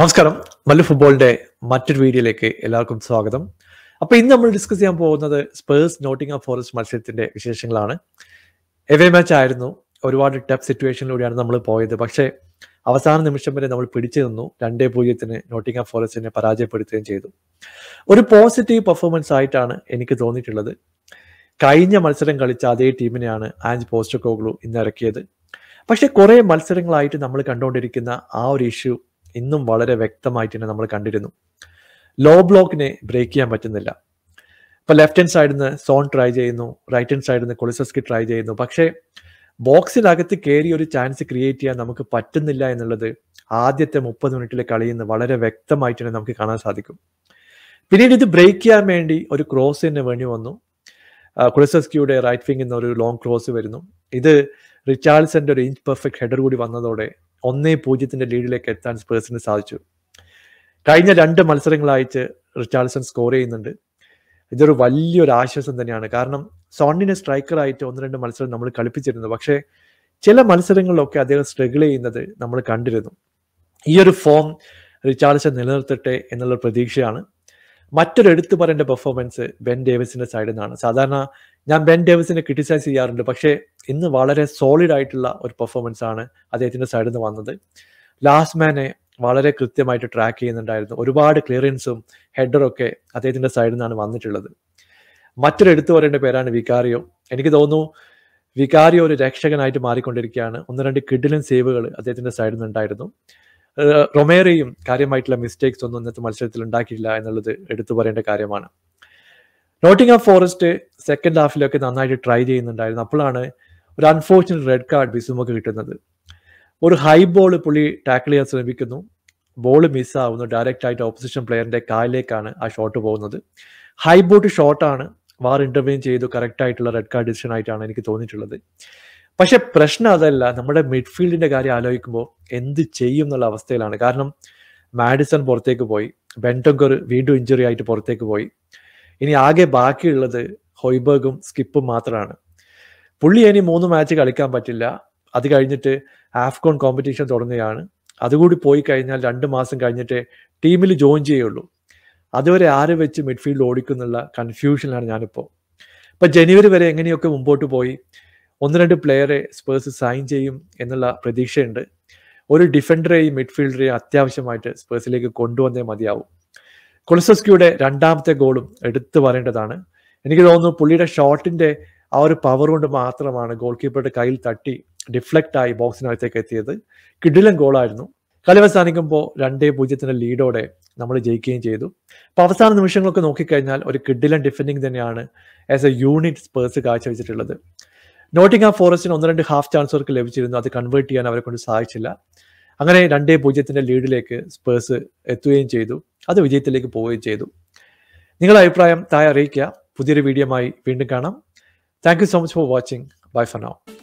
നമസ്കാരം മല്ലു ഫുട്ബോളിന്റെ മറ്റൊരു വീഡിയോയിലേക്ക് എല്ലാവർക്കും സ്വാഗതം അപ്പൊ ഇന്ന് നമ്മൾ ഡിസ്കസ് ചെയ്യാൻ പോകുന്നത് സ്പേഴ്സ് നോട്ടിംഗ് ഫോറസ്റ്റ് മത്സരത്തിന്റെ വിശേഷങ്ങളാണ് എവേ മാച്ച് ആയിരുന്നു ഒരുപാട് ടഫ് സിറ്റുവേഷനിലൂടെയാണ് നമ്മൾ പോയത് പക്ഷേ അവസാന നിമിഷം വരെ നമ്മൾ പിടിച്ചു നിന്നു രണ്ടേ പൂജ്യത്തിന് നോട്ടിംഗ് ഫോറസ്റ്റിനെ പരാജയപ്പെടുത്തുകയും ചെയ്തു ഒരു പോസിറ്റീവ് പെർഫോമൻസ് ആയിട്ടാണ് എനിക്ക് തോന്നിയിട്ടുള്ളത് കഴിഞ്ഞ മത്സരം കളിച്ച അതേ ടീമിനെയാണ് ആൻജ് പോസ്റ്റോകോഗ്ലു ഇന്ന് ഇറക്കിയത് പക്ഷെ കുറെ മത്സരങ്ങളായിട്ട് നമ്മൾ കണ്ടുകൊണ്ടിരിക്കുന്ന ആ ഒരു ഇഷ്യൂ ഇന്നും വളരെ വ്യക്തമായിട്ട് തന്നെ നമ്മൾ കണ്ടിരുന്നു ലോ ബ്ലോക്കിനെ ബ്രേക്ക് ചെയ്യാൻ പറ്റുന്നില്ല ഇപ്പൊ ലെഫ്റ്റ് ഹാൻഡ് സൈഡിൽ നിന്ന് സോൺ ട്രൈ ചെയ്യുന്നു റൈറ്റ് ഹാൻഡ് സൈഡിൽ നിന്ന് കൊളിസസ്കി ട്രൈ ചെയ്യുന്നു പക്ഷേ ബോക്സിനകത്ത് കയറി ഒരു ചാൻസ് ക്രിയേറ്റ് ചെയ്യാൻ നമുക്ക് പറ്റുന്നില്ല എന്നുള്ളത് ആദ്യത്തെ മുപ്പത് മിനിറ്റിലെ കളിയിൽ നിന്ന് വളരെ വ്യക്തമായിട്ട് തന്നെ നമുക്ക് കാണാൻ സാധിക്കും പിന്നീട് ഇത് ബ്രേക്ക് ചെയ്യാൻ വേണ്ടി ഒരു ക്രോസിന് വേണ്ടി വന്നു കുളിസസ്കിയുടെ റൈറ്റ് വിങ്ങിൽ നിന്ന് ഒരു ലോങ് ക്രോസ് വരുന്നു ഇത് റിച്ചാർഡ്സന്റെ ഒരു ഇഞ്ച് പെർഫെക്റ്റ് ഹെഡർ കൂടി വന്നതോടെ ഒന്നേ പൂജ്യത്തിന്റെ ലീഡിലേക്ക് എത്താൻ സ്പേഴ്സിന് സാധിച്ചു കഴിഞ്ഞ രണ്ട് മത്സരങ്ങളായിട്ട് റിച്ചാർഡ്സൺ സ്കോർ ചെയ്യുന്നുണ്ട് ഇതൊരു വലിയൊരു ആശ്വാസം തന്നെയാണ് കാരണം സോണിനെ സ്ട്രൈക്കറായിട്ട് ഒന്ന് രണ്ട് മത്സരം നമ്മൾ കളിപ്പിച്ചിരുന്നു പക്ഷേ ചില മത്സരങ്ങളിലൊക്കെ അദ്ദേഹം സ്ട്രഗിൾ ചെയ്യുന്നത് നമ്മൾ കണ്ടിരുന്നു ഈ ഒരു ഫോം റിച്ചാർഡ്സൺ നിലനിർത്തട്ടെ എന്നുള്ള പ്രതീക്ഷയാണ് മറ്റൊരു എടുത്തു പറയേണ്ട പെർഫോമൻസ് ബെൻ ഡേവിസിന്റെ സൈഡിൽ നിന്നാണ് സാധാരണ ഞാൻ ബെൻ ഡേവിസിനെ ക്രിട്ടിസൈസ് ചെയ്യാറുണ്ട് പക്ഷേ ഇന്ന് വളരെ സോളിഡ് ആയിട്ടുള്ള ഒരു പെർഫോമൻസ് ആണ് അദ്ദേഹത്തിന്റെ സൈഡിൽ നിന്ന് വന്നത് ലാസ്റ്റ് മാനെ വളരെ കൃത്യമായിട്ട് ട്രാക്ക് ചെയ്യുന്നുണ്ടായിരുന്നു ഒരുപാട് ക്ലിയറൻസും ഹെഡറും ഒക്കെ അദ്ദേഹത്തിന്റെ സൈഡിൽ നിന്നാണ് വന്നിട്ടുള്ളത് മറ്റൊരു എടുത്തു പറയേണ്ട പേരാണ് വികാരിയോ എനിക്ക് തോന്നുന്നു വികാരിയോ ഒരു രക്ഷകനായിട്ട് മാറിക്കൊണ്ടിരിക്കുകയാണ് ഒന്ന് രണ്ട് കിഡിലൻ സേവുകൾ അദ്ദേഹത്തിന്റെ സൈഡിൽ നിന്നുണ്ടായിരുന്നു റൊമേറയും കാര്യമായിട്ടുള്ള മിസ്റ്റേക്സ് ഒന്നും ഇന്നത്തെ മത്സരത്തിൽ ഉണ്ടാക്കിയില്ല എന്നുള്ളത് എടുത്തു പറയേണ്ട കാര്യമാണ് നോട്ടിംഗ് ഓഫ് ഫോറസ്റ്റ് സെക്കൻഡ് ഹാഫിലൊക്കെ നന്നായിട്ട് ട്രൈ ചെയ്യുന്നുണ്ടായിരുന്നു അപ്പോഴാണ് ഒരു അൺഫോർച്ചുനേറ്റ് റെഡ് കാർഡ് ബിസുമൊക്കെ കിട്ടുന്നത് ഒരു ഹൈ ബോൾ പുള്ളി ടാക്കിൾ ചെയ്യാൻ ശ്രമിക്കുന്നു ബോൾ മിസ്സാവുന്നു ഡയറക്റ്റ് ആയിട്ട് ഓപ്പോസിഷൻ പ്ലെയറിന്റെ കാലിലേക്കാണ് ആ ഷോട്ട് പോകുന്നത് ഹൈ ബോട്ട് ഷോട്ടാണ് വാർ ഇന്റർവ്യൂ ചെയ്തു കറക്റ്റ് ആയിട്ടുള്ള റെഡ് കാർഡ് ഡിസിഷൻ ആയിട്ടാണ് എനിക്ക് തോന്നിയിട്ടുള്ളത് പക്ഷെ പ്രശ്നം അതല്ല നമ്മുടെ മിഡ്ഫീൽഡിന്റെ കാര്യം ആലോചിക്കുമ്പോൾ എന്ത് ചെയ്യും എന്നുള്ള അവസ്ഥയിലാണ് കാരണം മാഡിസൺ പുറത്തേക്ക് പോയി ബെൻറ്റങ്കർ വീണ്ടും ഇഞ്ചുറി ആയിട്ട് പുറത്തേക്ക് പോയി ഇനി ആകെ ബാക്കിയുള്ളത് ഹൊയ്ബർഗും സ്കിപ്പും മാത്രമാണ് പുള്ളി ഇനി മൂന്ന് മാച്ച് കളിക്കാൻ പറ്റില്ല അത് കഴിഞ്ഞിട്ട് ആഫ്കോൺ കോമ്പറ്റീഷൻ തുടങ്ങുകയാണ് അതുകൂടി പോയി കഴിഞ്ഞാൽ രണ്ട് മാസം കഴിഞ്ഞിട്ട് ടീമിൽ ജോയിൻ ചെയ്യുള്ളൂ അതുവരെ ആര് വെച്ച് മിഡ്ഫീൽഡ് ഓടിക്കുന്നുള്ള കൺഫ്യൂഷനിലാണ് ഞാനിപ്പോൾ ഇപ്പൊ ജനുവരി വരെ എങ്ങനെയൊക്കെ മുമ്പോട്ട് പോയി ഒന്ന് രണ്ട് പ്ലെയറെ സ്പേഴ്സ് സൈൻ ചെയ്യും എന്നുള്ള പ്രതീക്ഷയുണ്ട് ഒരു ഡിഫൻഡറെയും മിഡ്ഫീൽഡറെയും അത്യാവശ്യമായിട്ട് സ്പേഴ്സിലേക്ക് കൊണ്ടുവന്നേ മതിയാവും കൊളിസസ്കിയുടെ രണ്ടാമത്തെ ഗോളും എടുത്തു പറയേണ്ടതാണ് എനിക്ക് തോന്നുന്നു പുള്ളിയുടെ ഷോട്ടിന്റെ ആ ഒരു പവർ കൊണ്ട് മാത്രമാണ് ഗോൾ കീപ്പറുടെ കയ്യിൽ തട്ടി ഡിഫ്ലക്റ്റ് ആയി ബോക്സിനകത്തേക്ക് എത്തിയത് കിഡിലൻ ഗോളായിരുന്നു കളി അവസാനിക്കുമ്പോൾ രണ്ടേ പൂജ്യത്തിന്റെ ലീഡോടെ നമ്മൾ ജയിക്കുകയും ചെയ്തു അപ്പൊ അവസാന നിമിഷങ്ങളൊക്കെ നോക്കിക്കഴിഞ്ഞാൽ ഒരു കിഡിലൻ ഡിഫെൻഡിങ് തന്നെയാണ് ആസ് എ യൂണിറ്റ് സ്പേഴ്സ് കാഴ്ചവെച്ചിട്ടുള്ളത് നോട്ടിംഗ് ആ ഫോറസ്റ്റിന് ഒന്ന് രണ്ട് ഹാഫ് ചാൻസ് അവർക്ക് ലഭിച്ചിരുന്നു അത് കൺവേർട്ട് ചെയ്യാൻ അവരെ കൊണ്ട് സാധിച്ചില്ല അങ്ങനെ രണ്ടേ പൂജ്യത്തിന്റെ ലീഡിലേക്ക് സ്പേഴ്സ് എത്തുകയും ചെയ്തു അത് വിജയത്തിലേക്ക് പോവുകയും ചെയ്തു നിങ്ങളുടെ അഭിപ്രായം താഴെ അറിയിക്കുക പുതിയൊരു വീഡിയോമായി വീണ്ടും കാണാം thank you so much for watching bye for now